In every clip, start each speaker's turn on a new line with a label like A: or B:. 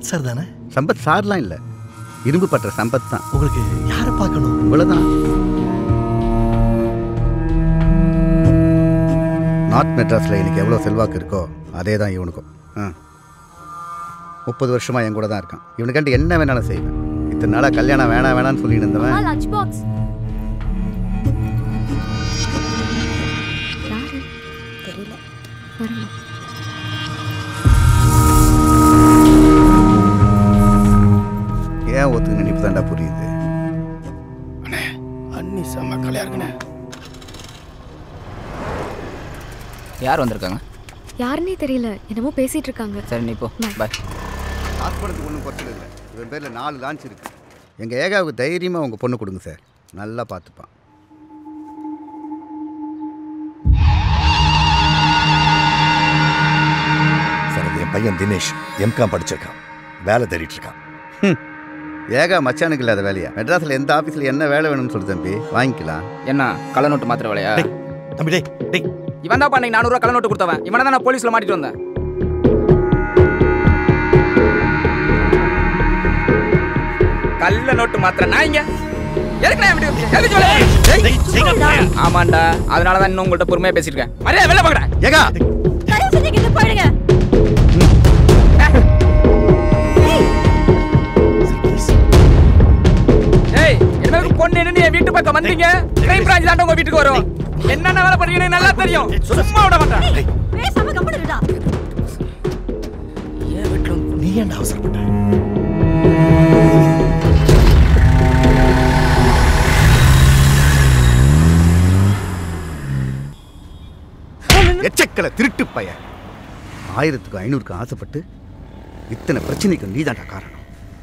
A: Sampath sir தானே
B: சம்பத் சார்லாம் இல்லை இரும்பு பற்ற சம்பத் தான்
A: உங்களுக்கு யாரை பார்க்கணும்
B: இவ்வளோதான் நார்த் மெட்ராஸில் எனக்கு எவ்வளோ செல்வாக்கு இருக்கோ அதே தான் இவனுக்கும் ஆ முப்பது வருஷமாக என் கூட தான் இருக்கான் இவனுக்காண்டி என்ன வேணாலும் செய்வேன் இத்தனை நாளாக கல்யாணம் வேணாம் வேணாம்னு சொல்லிட்டு இருந்தவன்
C: லஞ்ச் பாக்ஸ்
D: தெரியல
C: வரமா
B: ஏன் ஒத்துக்கு நினைப்பு தாண்டா புரியுது
E: அண்ணி செம்ம கலையா இருக்குண்ணே
F: யார் வந்திருக்காங்க
C: யாருன்னே தெரியல என்னமோ பேசிட்டு இருக்காங்க
F: சரி நீ போ பாய்
B: ஹாஸ்பிட்டலுக்கு ஒன்றும் குறைச்சல் இல்லை இவன் பேரில் நாலு லான்ச் இருக்கு எங்கள் ஏகாவுக்கு தைரியமாக உங்கள் பொண்ணு கொடுங்க சார் நல்லா பார்த்துப்பான்
G: சார் அது என் பையன் தினேஷ் எம்காம் படிச்சிருக்கான் வேலை தேடிட்டு இருக்கான்
B: ஏகா மச்சானுக்கு இல்லாத வேலையா மெட்ராஸில் எந்த ஆஃபீஸில் என்ன வேலை வேணும்னு சொல்லு தம்பி வாங்கிக்கலாம்
F: என்ன கள்ள நோட்டு மாத்திர வேலையா
G: தம்பி டேய் டேய்
F: இவன் தான் பண்ணி நானூறுவா கள்ள நோட்டு கொடுத்தவன் இவனை தான் நான் போலீஸ்ல மாட்டிட்டு வந்தேன் கள்ள நோட்டு மாத்திர நான் இங்க எதுக்கு நான் இப்படி எதுக்கு இவ்வளவு- ஏய், ஆமாண்டா அதனால தான் இன்னும் உங்கள்ட்ட பொறுமையா பேசியிருக்கேன் மரியாதை வெளில பாக்குறேன்
B: ஏகா
D: தயவு செஞ்சு இங்க போயிடுங்க
F: ஏய் என்ன பொண்ணு என்ன என் வீட்டு பக்கம் வந்தீங்க கிரைம் பிரான்ச் தான் உங்க வீட்டுக்கு வரும் என்னென்ன வேலை பண்ணீங்கன்னு நல்லா தெரியும் சும்மா விட மாட்டேன்
D: பேசாம கம்பெனிடா
A: நீ ஏன்டா அவசரப்பட்ட
B: எச்சக்கலை திருட்டு பையன் ஆயிரத்துக்கு ஐநூறுக்கு ஆசைப்பட்டு இத்தனை பிரச்சனைக்கு நீதான்டா காரணம்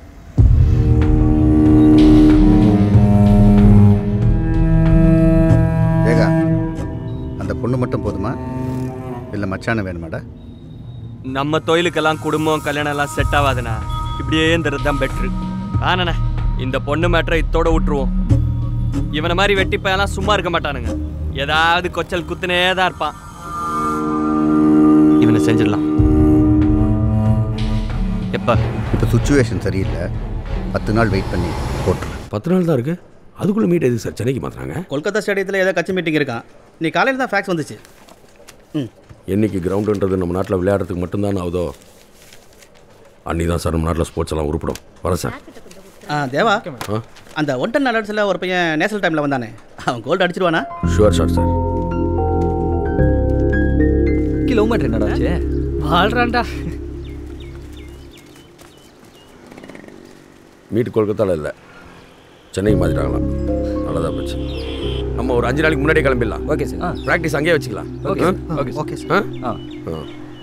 B: ஏகா அந்த பொண்ணு மட்டும் போதுமா இல்லை மச்சான வேணுமாடா
H: நம்ம தொழிலுக்கெல்லாம் குடும்பம் கல்யாணம் எல்லாம் செட் ஆகாதுண்ணா இப்படியே இருந்துறது தான் பெட்ரு ஆனாண்ணே இந்த பொண்ணு மேட்ரை இத்தோட விட்டுருவோம் இவனை மாதிரி வெட்டி பையெல்லாம் சும்மா இருக்க மாட்டானுங்க ஏதாவது கொச்சல் குத்துனே தான் இருப்பான் இவனை செஞ்சிடலாம் எப்ப
B: இப்போ சுச்சுவேஷன் சரியில்லை பத்து நாள் வெயிட் பண்ணி போட்டுரு
E: பத்து நாள் தான் இருக்கு அதுக்குள்ள மீட் எதுக்கு சார் சென்னைக்கு மாத்துறாங்க
I: கொல்கத்தா ஸ்டேடியத்தில் ஏதோ கட்சி மீட்டிங் இருக்கான் நீ காலையில் தான் ஃபேக்ஸ் வந்துச்சு
E: என்னைக்கு கிரவுண்டுன்றது நம்ம நாட்டில் விளையாடுறதுக்கு மட்டும்தான் ஆகுதோ அன்னி தான் சார் நம்ம நாட்டில் ஸ்போர்ட்ஸ் எல்லாம் உருப்படும் வரேன் சார்
I: ஆ தேவா
E: ஆ
I: அந்த ஒன் டென் அலர்ட்ஸில் ஒரு பையன் நேஷனல் டைமில் வந்தானே அவன் கோல்டு அடிச்சிருவானா
E: ஷுவர் ஷாட் சார்
H: கிலோமீட்டர் என்னடா வாழ்றான்டா
E: மீட் கொல்கத்தாவில் இல்லை சென்னைக்கு மாற்றிட்டாங்களாம் நல்லதாக போச்சு நம்ம ஒரு அஞ்சு நாளைக்கு முன்னாடியே கிளம்பிடலாம்
F: ஓகே சார்
E: ப்ராக்டிஸ் அங்கேயே வச்சுக்கலாம்
F: ஓகே
E: ஆ?
F: ஓகே
A: ஓகே
E: ஆ
F: ஆ
E: ஆ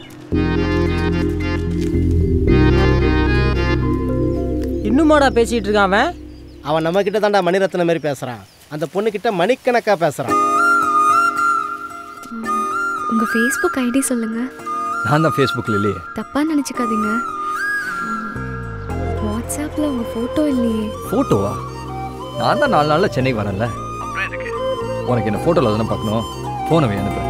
J: இன்னுமாடா பேசிட்டு இருக்கான் அவன்
I: அவன் நம்ம கிட்ட தான்டா மணிரத்னம் மாதிரி பேசுகிறான் அந்த பொண்ணு கிட்ட மணிக்கணக்காக பேசுகிறான்
C: உங்க ஃபேஸ்புக் ஐடி சொல்லுங்க
H: நான் தான் ஃபேஸ்புக்கில் இல்லையே
C: தப்பா நினைச்சுக்காதீங்க வாட்ஸ்அப்ல உங்க போட்டோ இல்லையே
H: ஃபோட்டோவா நான் தான் நாலு நாளில் சென்னைக்கு வரேன்ல உனக்கு என்ன ஃபோட்டோவில் தானே பார்க்கணும் ஃபோனை வே அனுப்புறேன்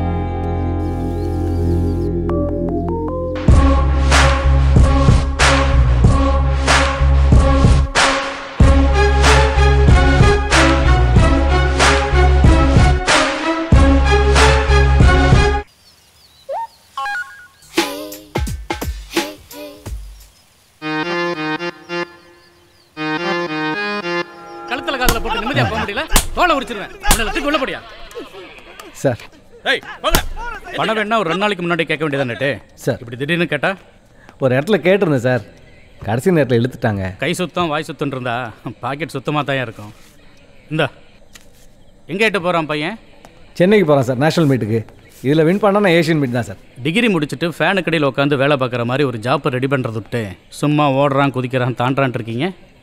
I: கழுத்துல காதில் போட்டு நிம்மதியாக போக முடியல தோலை உரிச்சிருவேன் உன்னை தூக்கி உள்ள போடியா
H: சார்
I: ஏய் போங்க பணம் வேணா ஒரு ரெண்டு நாளைக்கு முன்னாடி கேட்க வேண்டியதானே
H: சார்
I: இப்படி திடீர்னு கேட்டா
H: ஒரு இடத்துல கேட்டிருந்தேன் சார் கடைசி நேரத்தில் இழுத்துட்டாங்க
I: கை சுத்தம் வாய் சுத்தம் இருந்தா பாக்கெட் சுத்தமாக தான் இருக்கும் இந்தா எங்கே எட்டு போகிறான் பையன்
H: சென்னைக்கு போகிறேன் சார் நேஷனல் மீட்டுக்கு இதில் வின் பண்ணா நான் ஏஷியன் மீட் தான் சார்
I: டிகிரி முடிச்சுட்டு ஃபேனு கடையில் உட்காந்து வேலை பார்க்குற மாதிரி ஒரு ஜாப்பை ரெடி பண்ணுறது விட்டு சும்மா ஓடுறான் குதிக்கிறான் தாண்டான்ட்டு இருக்கீங்க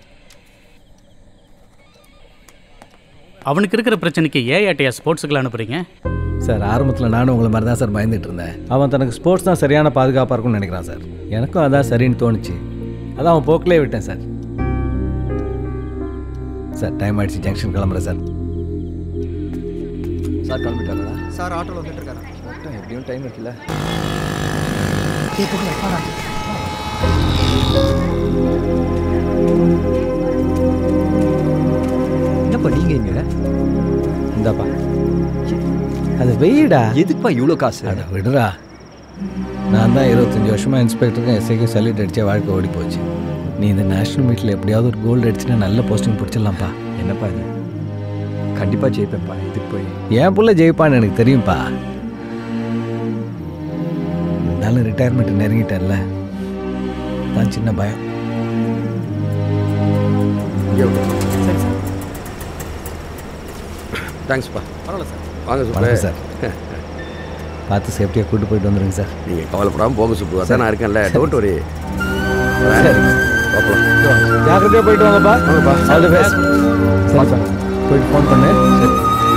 I: அவனுக்கு இருக்கிற பிரச்சனைக்கு ஏஐடியா ஸ்போர்ட்ஸுக்குலாம் அனுப்புறீங்க
H: சார் ஆரம்பத்தில் நானும் உங்களை மாதிரி தான் சார் பயந்துட்டு இருந்தேன் அவன் தனக்கு ஸ்போர்ட்ஸ் தான் சரியான பாதுகாப்பாக இருக்கும்னு நினைக்கிறான் சார் எனக்கும் அதான் சரின்னு தோணுச்சு அதான் அவன் போக்கிலே விட்டேன் சார் சார் டைம் ஆயிடுச்சு ஜங்ஷன் கிளம்புறேன் சார் சார் கிளம்பிட்டாங்களா
A: சார் ஆட்டோவில் வந்துட்டு இருக்காரு
H: எப்படியும் டைம் இருக்குல்ல
A: ஏய், போகல, வாடா.
K: என்னப்பா நீங்க இங்க
L: இந்தாப்பா அது வெயிடா
K: எதுக்குப்பா இவ்வளோ காசு
L: அட விடுறா நான் தான் இருபத்தஞ்சி வருஷமாக இன்ஸ்பெக்டருக்கும் எஸ்ஐக்கும் சல்யூட் அடித்தே வாழ்க்கை ஓடி போச்சு நீ இந்த நேஷனல் மீட்டில் எப்படியாவது ஒரு கோல்டு அடிச்சுன்னா நல்ல போஸ்டிங் பிடிச்சிடலாம்ப்பா
K: என்னப்பா இது கண்டிப்பா ஜெயிப்பேன்ப்பா இதுக்கு போய்
L: என் புள்ள ஜெயிப்பான்னு எனக்கு தெரியும்ப்பா இருந்தாலும் ரிட்டையர்மெண்ட் நெருங்கிட்டேன்ல தான் சின்ன பயம்
E: தேங்க்ஸ்ப்பா
A: பரவாயில்ல சார்
E: வாங்க சுப்பு
L: வணக்கம் சார் பார்த்து சேஃப்டியாக கூட்டு போயிட்டு வந்துருங்க சார்
E: நீங்கள் கவலைப்படாமல் போங்க சுப்பு அதான் நான் இருக்கேன்ல டோன்ட் வரி
L: சரிங்க ஜாக்கிரதையாக போயிட்டு வாங்கப்பா ஆல் தி பெஸ்ட் சரிப்பா போயிட்டு ஃபோன் பண்ணு சரி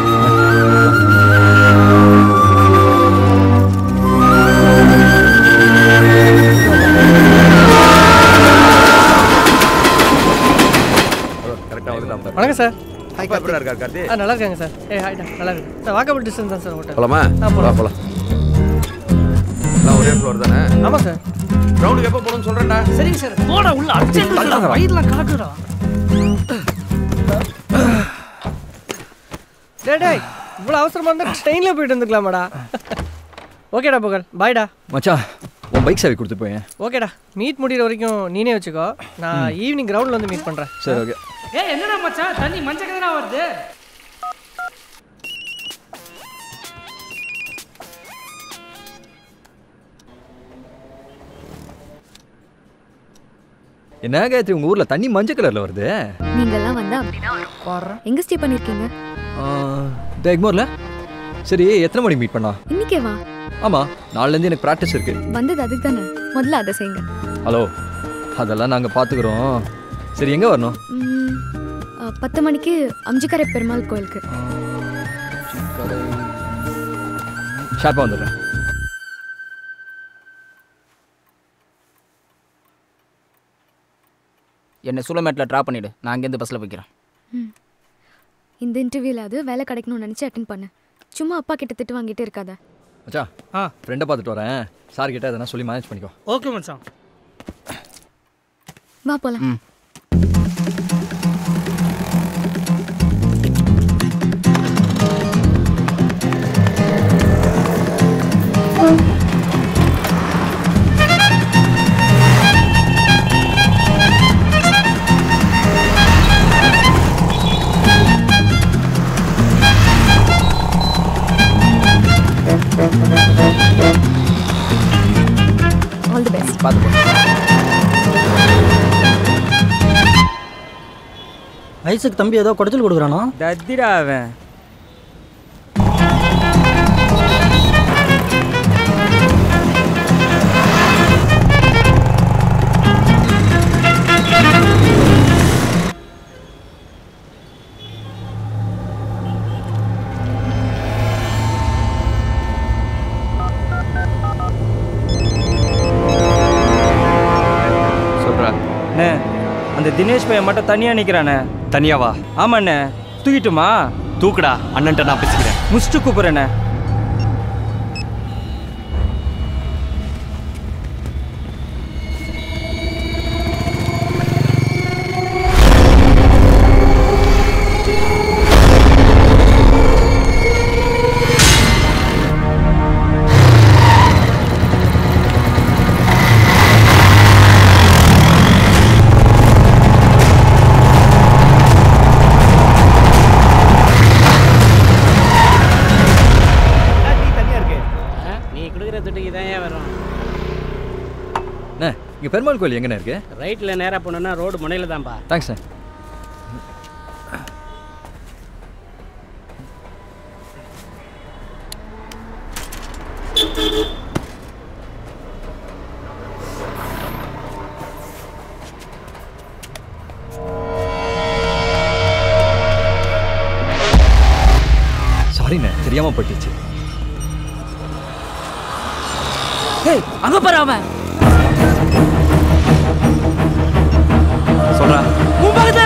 E: கரெக்டாக வந்துட்டான்
J: வணக்கம் சார்
E: ஹாய் எப்படி இருக்கார் கார்த்தி
J: ஆ நல்லா இருக்காங்க சார் ஏ ஹாய்டா நல்லா இருக்கு சார் வாக்கபிள் டிஸ்டன்ஸ் தான் சார் ஹோட்டல்
E: போலாமா
J: ஆ, போலாம்.
E: வா போலாம் எல்லாம் ஒரே ஃப்ளோர் தானே
J: ஆமாம் சார்
E: கிரவுண்டுக்கு எப்போ போகணும்னு சொல்கிறேன்டா
J: சரிங்க சார் போடா உள்ள அர்ஜென்ட் வயிறுலாம் கலக்குறா டேய் டேய் இவ்வளோ அவசரமா இருந்தா ட்ரெயினில் போயிட்டு வந்துக்கலாமாடா ஓகேடா புகழ் பாய்டா
K: மச்சான் உன் பைக் சாவி கொடுத்து போயேன்
J: ஓகேடா மீட் முடிகிற வரைக்கும் நீனே வச்சுக்கோ நான் ஈவினிங் கிரவுண்டில் வந்து மீட் பண்ணுறேன்
K: சரி ஓகே
J: ஏ என்னடா மச்சான் தண்ணி மஞ்சள் கதனா வருது
K: என்ன காயத்ரி உங்க ஊர்ல தண்ணி மஞ்சள் கலர்ல வருது
C: நீங்கெல்லாம் வந்தா அப்படிதான் வரும் எங்க ஸ்டே பண்ணிருக்கீங்க
K: இந்த எக்மோர்ல சரி எத்தனை மணிக்கு மீட் பண்ணா
C: இன்னைக்கே வா
K: ஆமா நாளைல இருந்து எனக்கு ப்ராக்டிஸ் இருக்கு
C: வந்தது அதுக்கு தானே முதல்ல அதை செய்யுங்க
K: ஹலோ அதெல்லாம் நாங்க பாத்துக்கிறோம் சரி எங்க வரணும்
C: ம், அ, பத்து மணிக்கு அம்ஜிக்கரை பெருமாள் கோயிலுக்கு
K: ஷார்ப்பா வந்துடுறேன்
F: என்னை சூளமேட்டில் ட்ராப் பண்ணிவிடு நான் அங்கேருந்து பஸ்ஸில் போய்க்கிறேன்
C: ம். இந்த இன்டர்வியூல அது வேலை கிடைக்கணும்னு நினைச்சு அட்டன் பண்ணு சும்மா அப்பா கிட்ட திட்டு வாங்கிட்டே இருக்காத
K: மச்சான் ஆ ஃப்ரெண்டை பார்த்துட்டு வரேன் சார் கிட்ட எதனா சொல்லி மேனேஜ் பண்ணிக்கோ
J: ஓகே மச்சான்
C: வா போலாம் ஆல் தி பெஸ்ட்
M: ஐசக் தம்பி ஏதோ குடைச்சல் கொடுக்குறானோ
J: தத்திடா அவன்
H: சொல்கிறா
J: அண்ணே அந்த தினேஷ் பையன் மட்டும் தனியாக நிற்கிறானே
H: தனியாவா
J: ஆமாண்ணே தூக்கிட்டுமா
H: தூக்குடா அண்ணன்ட்ட நான் பேசிக்கிறேன்
J: முடிச்சுட்டு கூப்பிட்றேண்ணே
N: நீ கொடுக்குற துட்டுக்கு தான் ஏன் வரும்
K: அண்ணே இங்க பெருமாள் கோயில் எங்கண்ணே இருக்கு
N: ரைட்டில் நேராக போனோன்னா ரோடு முனையில் தான்ப்பா
K: தேங்க்ஸ் அண்ணே சாரிண்ணே தெரியாம பட்டுச்சு
J: ஏய் அங்கே பாரு அவன்
H: சொல்கிறா
J: உன் பக்கத்துல